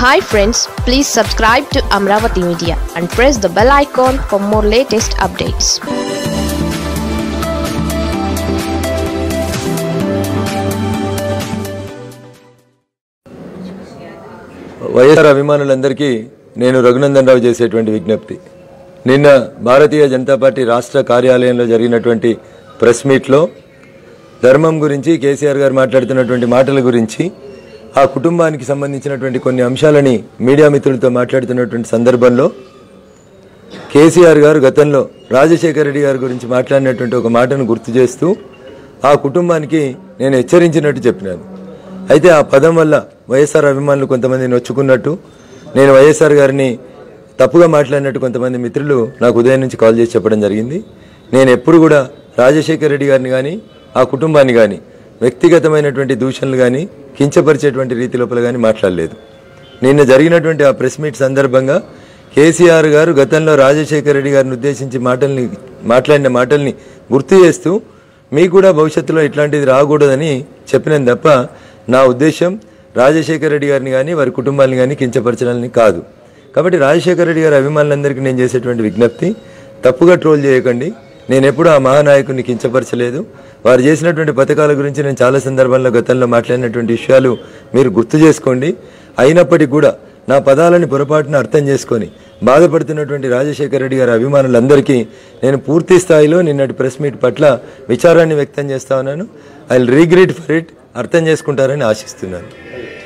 hi friends please subscribe to Amaravati media and press the bell icon for more latest updates YSR అభిమానులందరికీ నేను రఘునందన్ రావు చేసేటువంటి విజ్ఞప్తి నిన్న భారతీయ Janata party రాష్ట్ర కార్యాలయంలో జరిగినటువంటి ప్రెస్ మీట్లో ధర్మం గురించి కేసీఆర్ గారు మాట్లాడుతున్నటువంటి మాటల గురించి ఆ కుటుంబానికి సంబంధించినటువంటి కొన్ని అంశాలని మీడియా మిత్రులతో మాట్లాడుతున్నటువంటి సందర్భంలో కేసీఆర్ గారు గతంలో రాజశేఖర రెడ్డి గారి గురించి మాట్లాడినటువంటి ఒక మాటను గుర్తు చేస్తూ ఆ కుటుంబానికి నేను హెచ్చరించినట్టు చెప్పినాను అయితే ఆ పదం వల్ల వైఎస్ఆర్ అభిమానులు కొంతమంది నొచ్చుకున్నట్టు నేను వైఎస్ఆర్ గారిని తప్పుగా మాట్లాడినట్టు కొంతమంది మిత్రులు నాకు ఉదయం నుంచి కాల్ చేసి చెప్పడం జరిగింది నేను ఎప్పుడు కూడా రాజశేఖర రెడ్డి గారిని కానీ ఆ కుటుంబాన్ని కానీ వ్యక్తిగతమైనటువంటి దూషణలు కానీ కించపరిచేటువంటి రీతి లోపల కానీ మాట్లాడలేదు నిన్న జరిగినటువంటి ఆ ప్రెస్ మీట్ సందర్భంగా కేసీఆర్ గారు గతంలో రాజశేఖర రెడ్డి గారిని ఉద్దేశించి మాటల్ని మాట్లాడిన మాటల్ని గుర్తు చేస్తూ మీకు కూడా భవిష్యత్తులో ఇట్లాంటిది రాకూడదని చెప్పినాను తప్ప నా ఉద్దేశం రాజశేఖర రెడ్డి గారిని కానీ వారి కుటుంబాన్ని కానీ కించపరచాలని కాదు కాబట్టి రాజశేఖర రెడ్డి గారి అభిమానులందరికీ నేను చేసేటువంటి విజ్ఞప్తి తప్పుగా ట్రోల్ చేయకండి నేను ఎప్పుడు ఆ మహానాయకుడిని కించపరచలేదు వారు చేసినటువంటి పథకాల గురించి నేను చాలా సందర్భాల్లో గతంలో మాట్లాడినటువంటి విషయాలు మీరు గుర్తు చేసుకోండి అయినప్పటికీ కూడా నా పదాలని పొరపాటున అర్థం చేసుకొని బాధపడుతున్నటువంటి రాజశేఖర రెడ్డి గారి అభిమానులందరికీ నేను పూర్తి స్థాయిలో నిన్నటి ప్రెస్ మీట్ పట్ల విచారాన్ని వ్యక్తం చేస్తా ఉన్నాను ఐ రీగ్రెట్ ఫర్ ఇట్ అర్థం చేసుకుంటారని ఆశిస్తున్నాను